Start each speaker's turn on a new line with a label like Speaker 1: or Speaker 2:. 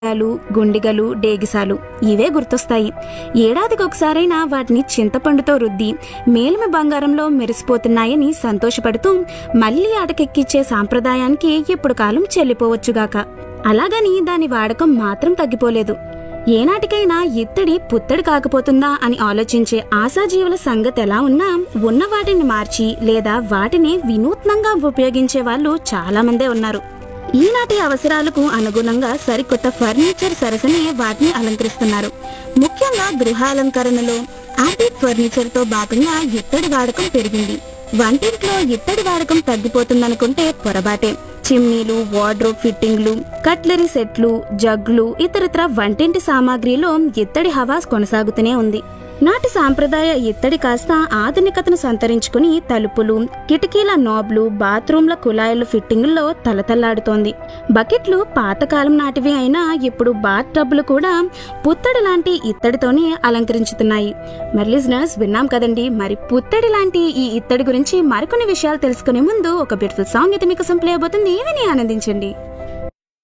Speaker 1: లు, గుండిగలు డేగిసాలు ఇవే గుర్తొస్తాయి ఏడాదికి ఒకసారైనా వాటిని చింతపండుతో రుద్ది మేలిమి బంగారంలో మెరిసిపోతున్నాయని సంతోషపడుతూ మళ్లీ ఆటకెక్కిచ్చే సాంప్రదాయానికి ఇప్పుడు కాలం చెల్లిపోవచ్చుగాక అలాగని దాని వాడకం మాత్రం తగ్గిపోలేదు ఏనాటికైనా ఇత్తడి పుత్తడి కాకపోతుందా అని ఆలోచించే ఆశాజీవుల సంగతి ఎలా ఉన్నా ఉన్న వాటిని మార్చి లేదా వాటిని వినూత్నంగా ఉపయోగించే వాళ్ళు చాలా మందే ఉన్నారు ఈనాటి అవసరాలకు అనుగుణంగా సరికొత్త ఫర్నిచర్ సరసనే వాటిని అలంకరిస్తున్నారు ముఖ్యంగా గృహాలంకరణలో ఆర్టిక్ ఫర్నిచర్ తో భాగంగా ఇత్తడి వాడకం పెరిగింది వంటింట్లో ఇత్తడి వాడకం తగ్గిపోతుందనుకుంటే పొరబాటే చిమ్నీలు వార్డ్రోబ్ ఫిట్టింగ్లు కట్లరీ సెట్లు జగ్లు ఇతరత్ర వంటింటి సామాగ్రిలో ఇత్తడి హవా కొనసాగుతూనే ఉంది నాటి సాంప్రదాయ ఇత్తడి కాస్త ఆధునికతను సంతరించుకుని తలుపులు కిటికీల నాబ్లు బాత్రూంల కుళాయిల ఫిట్టింగుల్లో తలతల్లాడుతోంది బకెట్లు పాతకాలం నాటివి అయినా ఇప్పుడు బాత్ టబ్లు కూడా పుత్తడి లాంటి ఇత్తడితోనే అలంకరించుతున్నాయి మరి లిజనర్స్ విన్నాం కదండి మరి పుత్తడి లాంటి ఈ ఇత్తడి గురించి మరికొన్ని విషయాలు తెలుసుకునే ముందు ఒక బ్యూటిఫుల్ సాంగ్ అయితే మీకోసం ప్లే అవబోతుంది విని ఆనందించండి